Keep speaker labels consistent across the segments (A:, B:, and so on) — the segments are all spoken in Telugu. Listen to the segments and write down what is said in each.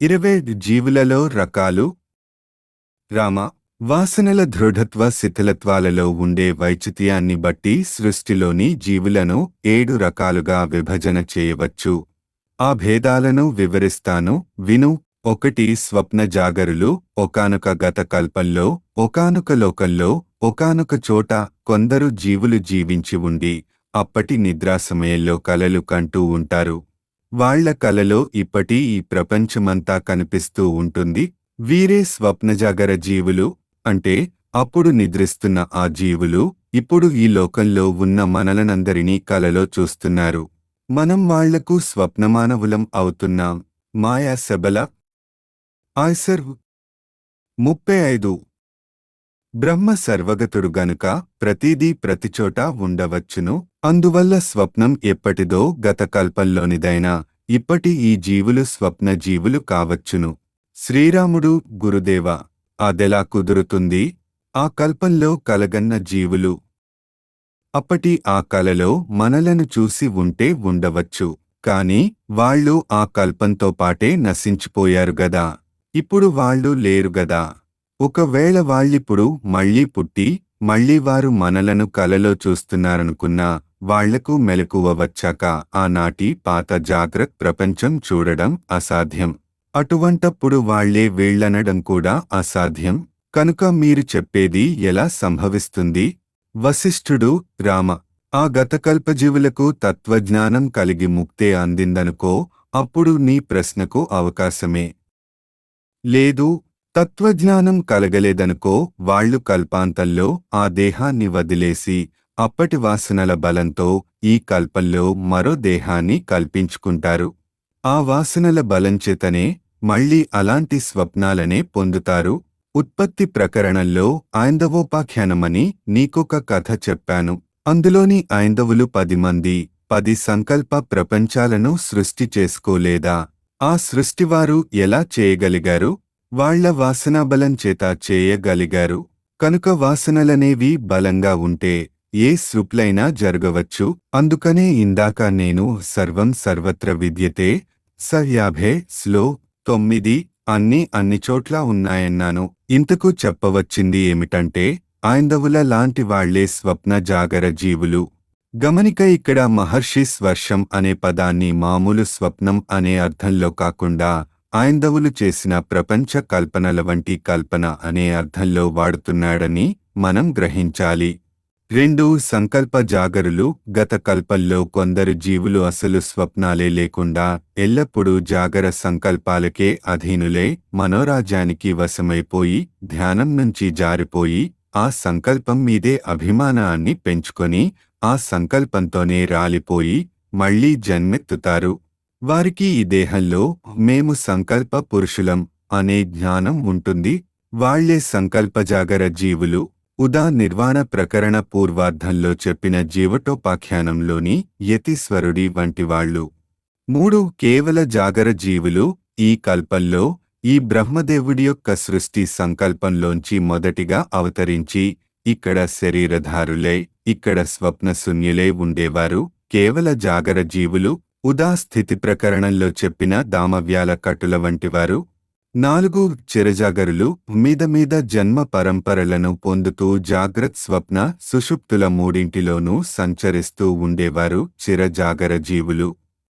A: ఇరవై జీవులలో రకాలు రామ వాసనల దృఢత్వ శిథిలత్వాలలో ఉండే వైచిత్యాన్ని బట్టి సృష్టిలోని జీవులను ఏడు రకాలుగా విభజన చేయవచ్చు ఆ భేదాలను వివరిస్తాను విను ఒకటి స్వప్న జాగరులు ఒకానొక గత కల్పంలో ఒకానొక లోకంలో ఒకానొక చోట కొందరు జీవులు జీవించి ఉండి అప్పటి నిద్రా సమయంలో కలలు కంటూ ఉంటారు వాళ్ళ కలలో ఇప్పటి ఈ ప్రపంచమంతా కనిపిస్తూ ఉంటుంది వీరే స్వప్నజాగర జీవులు అంటే అప్పుడు నిద్రిస్తున్న ఆ జీవులు ఇప్పుడు ఈ లోకంలో ఉన్న మనలనందరినీ కలలో చూస్తున్నారు మనం వాళ్లకు స్వప్నమానవులం అవుతున్నాం మాయా శబల ఆయ్సర్ ముప్పై ఐదు బ్రహ్మ సర్వగతుడు గనుక ప్రతిదీ ప్రతిచోట ఉండవచ్చును అందువల్ల స్వప్నం ఎప్పటిదో గత కల్పంలోనిదైనా ఇప్పటి ఈ జీవులు స్వప్న జీవులు కావచ్చును శ్రీరాముడు గురుదేవ అదెలా కుదురుతుంది ఆ కల్పంలో కలగన్న జీవులు అప్పటి ఆ కలలో మనలను చూసి ఉంటే ఉండవచ్చు కాని వాళ్ళు ఆ కల్పంతో పాటే నశించిపోయారు గదా ఇప్పుడు వాళ్ళు లేరు గదా ఒకవేళ వాళ్ళిప్పుడు మళ్ళీ పుట్టి మళ్ళీ వారు మనలను కలలో చూస్తున్నారనుకున్నా వాళ్లకు మెలకువ వచ్చాక ఆనాటి పాత జాగ్రత్త ప్రపంచం చూడడం అసాధ్యం అటువంటప్పుడు వాళ్లే వీళ్లనడం కూడా అసాధ్యం కనుక మీరు చెప్పేది ఎలా సంభవిస్తుంది వశిష్ఠుడు రామ ఆ గతకల్పజీవులకు తత్వజ్ఞానం కలిగి ముక్తే అందిందనుకో అప్పుడు నీ ప్రశ్నకు అవకాశమే లేదు తత్వజ్ఞానం కలగలేదనుకో వాళ్ళు కల్పాంతంలో ఆ దేహాన్ని వదిలేసి అప్పటి వాసనల బలంతో ఈ కల్పంలో మరో దేహాన్ని కల్పించుకుంటారు ఆ వాసనల బలంచేతనే మళ్ళీ అలాంటి స్వప్నాలనే పొందుతారు ఉత్పత్తి ప్రకరణంలో ఐందవోపాఖ్యానమని నీకొక కథ చెప్పాను అందులోని ఐందవులు పది మంది పది సంకల్ప ప్రపంచాలను సృష్టి చేసుకోలేదా ఆ సృష్టివారు ఎలా చేయగలిగారు వాళ్ల వాసనాబలం చేత చేయగలిగారు కనుక వాసనలనేవి బలంగా ఉంటే ఏ సృప్లైనా జరగవచ్చు అందుకనే ఇందాక నేను సర్వం సర్వత్ర విద్యతే స యాభై స్లో తొమ్మిది అన్ని అన్ని చోట్ల ఉన్నాయన్నాను ఇంతకు చెప్పవచ్చింది ఏమిటంటే ఐందవుల లాంటి వాళ్లే స్వప్న జాగర జీవులు గమనిక ఇక్కడ మహర్షి స్వర్షం అనే పదాన్ని మామూలు స్వప్నం అనే అర్థంలో కాకుండా ఐందవులు చేసిన ప్రపంచ కల్పనల వంటి కల్పన అనే అర్థంలో వాడుతున్నాడని మనం గ్రహించాలి రెండు సంకల్ప జాగరులు గత కల్పంలో కొందరు జీవులు అసలు స్వప్నాలే లేకుండా ఎల్లప్పుడూ జాగర సంకల్పాలకే అధీనులై మనోరాజ్యానికి వశమైపోయి ధ్యానం నుంచి జారిపోయి ఆ సంకల్పం మీదే అభిమానాన్ని పెంచుకొని ఆ సంకల్పంతోనే రాలిపోయి మళ్లీ జన్మెత్తుతారు వారికి ఈ దేహంలో మేము సంకల్ప పురుషులం అనే జ్ఞానం ఉంటుంది వాళ్లే సంకల్పజాగర జీవులు ఉదా నిర్వాణ ప్రకరణ పూర్వార్ధంలో చెప్పిన జీవటోపాఖ్యానంలోని యతీశ్వరుడి వంటివాళ్లు మూడు కేవల జాగర జీవులు ఈ కల్పంలో ఈ బ్రహ్మదేవుడి యొక్క సృష్టి సంకల్పంలోంచి మొదటిగా అవతరించి ఇక్కడ శరీరధారులై ఇక్కడ స్వప్నశూన్యులై ఉండేవారు కేవల జాగర జీవులు ఉదా స్థితి ప్రకరణంలో చెప్పిన దామవ్యాల కట్టుల వంటివారు నాలుగు చిరజాగరులు మీద మీద జన్మ పరంపరలను పొందుతూ జాగ్రత్ స్వప్న సుషుప్తుల మూడింటిలోనూ సంచరిస్తూ ఉండేవారు చిరజాగర జీవులు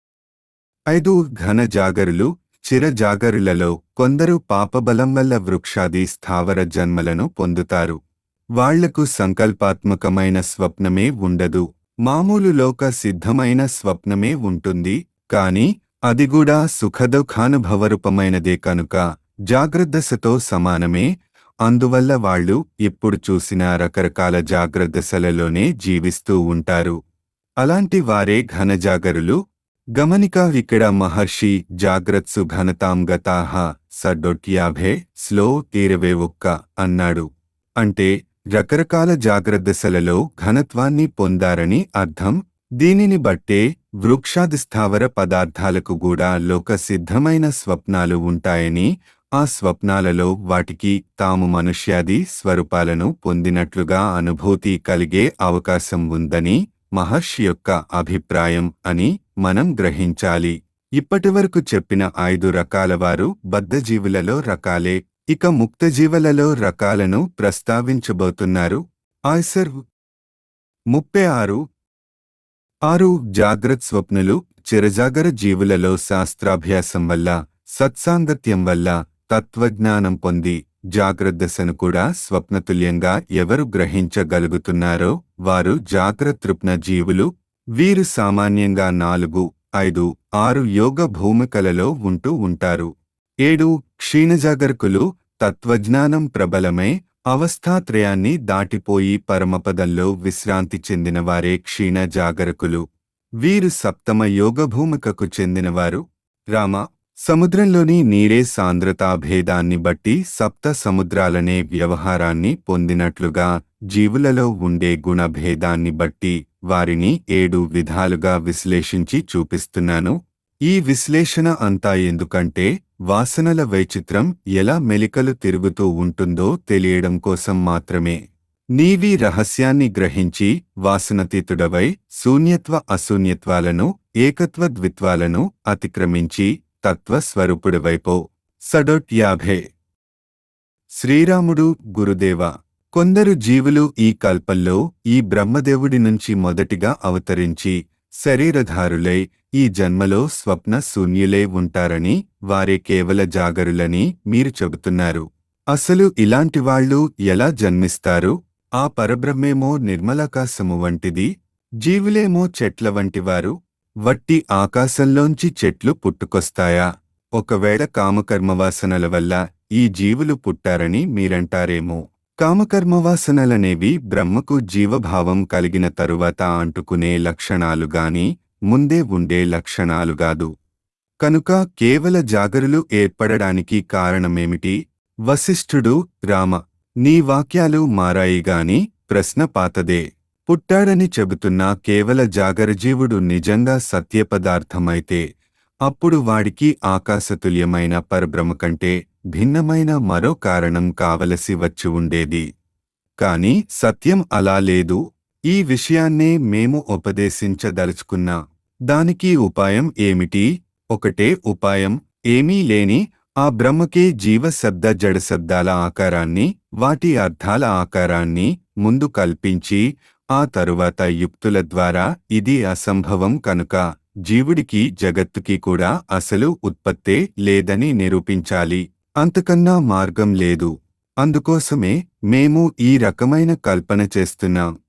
A: ఐదు ఘన జాగరులు చిరజాగరులలో కొందరు పాపబలం వల్ల వృక్షాది స్థావర జన్మలను పొందుతారు వాళ్లకు సంకల్పాత్మకమైన స్వప్నమే ఉండదు మామూలు లోక సిద్ధమైన స్వప్నమే ఉంటుంది కాని అది కూడా సుఖదుఖానుభవరూపమైనదే కనుక జాగ్రత్తసతో సమానమే అందువల్ల వాళ్ళు ఎప్పుడు చూసినా రకరకాల జాగ్రత్తసలలోనే జీవిస్తూ ఉంటారు అలాంటి వారే ఘనజాగరులు గమనిక ఇక్కడ మహర్షి జాగ్రత్సు ఘనతాం గతాహ సడొట్యాభే స్లో ఇరవై ఒక్క అన్నాడు అంటే రకరకాల జాగ్రత్తసలలో ఘనత్వాన్ని పొందారని అర్థం దీనిని బట్టే వృక్షాదిస్థావర పదార్థాలకు కూడా లోక సిద్ధమైన స్వప్నాలు ఉంటాయని ఆ స్వప్నాలలో వాటికి తాము మనుష్యాది స్వరూపాలను పొందినట్లుగా అనుభూతి కలిగే అవకాశం ఉందని మహర్షి యొక్క అభిప్రాయం అని మనం గ్రహించాలి ఇప్పటివరకు చెప్పిన ఐదు రకాల వారు బద్ధజీవులలో రకాలే ఇక ముక్తజీవులలో రకాలను ప్రస్తావించబోతున్నారు ఆయ్సర్ ముప్పై ఆరు ఆరు జాగ్రత్ స్వప్నులు చిరజాగర జీవులలో శాస్త్రాభ్యాసం వల్ల సత్సాంగత్యం వల్ల తత్వజ్ఞానం పొంది జాగ్రత్తసను కూడా స్వప్నతుల్యంగా ఎవరు గ్రహించగలుగుతున్నారో వారు జాగ్రత్తృప్న జీవులు వీరు సామాన్యంగా నాలుగు ఐదు ఆరు యోగ భూమికలలో ఉంటూ ఉంటారు ఏడు క్షీణజాగరకులు తత్వజ్ఞానం ప్రబలమై అవస్థాత్రయాన్ని దాటిపోయి పరమపదంలో విశ్రాంతి చెందినవారే క్షీణ జాగరకులు వీరు సప్తమ యోగభూమికకు చెందినవారు రామ సముద్రంలోని నీరే సాంద్రతా భేదాన్ని బట్టి సప్త సముద్రాలనే వ్యవహారాన్ని పొందినట్లుగా జీవులలో ఉండే గుణభేదాన్ని బట్టి వారిని ఏడు విధాలుగా విశ్లేషించి చూపిస్తున్నాను ఈ విశ్లేషణ అంతా ఎందుకంటే వాసనల వైచిత్రం ఎలా మెలికలు తిరుగుతూ ఉంటుందో తెలియడం కోసం మాత్రమే నీవి రహస్యాన్ని గ్రహించి వాసనతీతుడవై శూన్యత్వ అశూన్యత్వాలను ఏకత్వ ద్విత్వాలను అతిక్రమించి తత్వస్వరూపుడివైపో సడొట్ యాభై శ్రీరాముడు గురుదేవ కొందరు జీవులు ఈ కల్పంలో ఈ బ్రహ్మదేవుడి నుంచి మొదటిగా అవతరించి శరీరధారులై ఈ జన్మలో స్వప్న శూన్యులై ఉంటారని వారే కేవల జాగరులని మీరు చెబుతున్నారు అసలు ఇలాంటి వాళ్ళు ఎలా జన్మిస్తారు ఆ పరబ్రహ్మేమో నిర్మలాకాశము వంటిది జీవులేమో చెట్ల వంటివారు వట్టి ఆకాశంలోంచి చెట్లు పుట్టుకొస్తాయా ఒకవేళ కామకర్మవాసనల వల్ల ఈ జీవులు పుట్టారని మీరంటారేమో కామకర్మవాసనలనేవి బ్రహ్మకు జీవభావం కలిగిన తరువాత అంటుకునే లక్షణాలు గాని ముందే ఉండే లక్షణాలు గాదు కనుక కేవల జాగరులు ఏర్పడడానికి కారణమేమిటి వశిష్ఠుడు రామ నీ వాక్యాలు మారాయిగాని ప్రశ్న పాతదే పుట్టాడని చెబుతున్న కేవల జాగరజీవుడు నిజంగా సత్యపదార్థమైతే అప్పుడు వాడికి ఆకాశతుల్యమైన పరబ్రహ్మ కంటే భిన్నమైన మరో కారణం కావలసి వచ్చి ఉండేది కాని సత్యం అలా లేదు ఈ విషయాన్నే మేము ఉపదేశించదలుచుకున్నా దానికి ఉపాయం ఏమిటి ఒకటే ఉపాయం ఏమీ లేని ఆ బ్రహ్మకే జీవశబ్ద జడశబ్దాల ఆకారాన్ని వాటి అర్థాల ఆకారాన్ని ముందు కల్పించి ఆ తరువాత యుక్తుల ద్వారా ఇది అసంభవం కనుక జీవుడికి జగత్తుకి కూడా అసలు ఉత్పత్తే లేదని నిరూపించాలి అంతకన్నా మార్గం లేదు అందుకోసమే మేము ఈ రకమైన కల్పన చేస్తున్నాం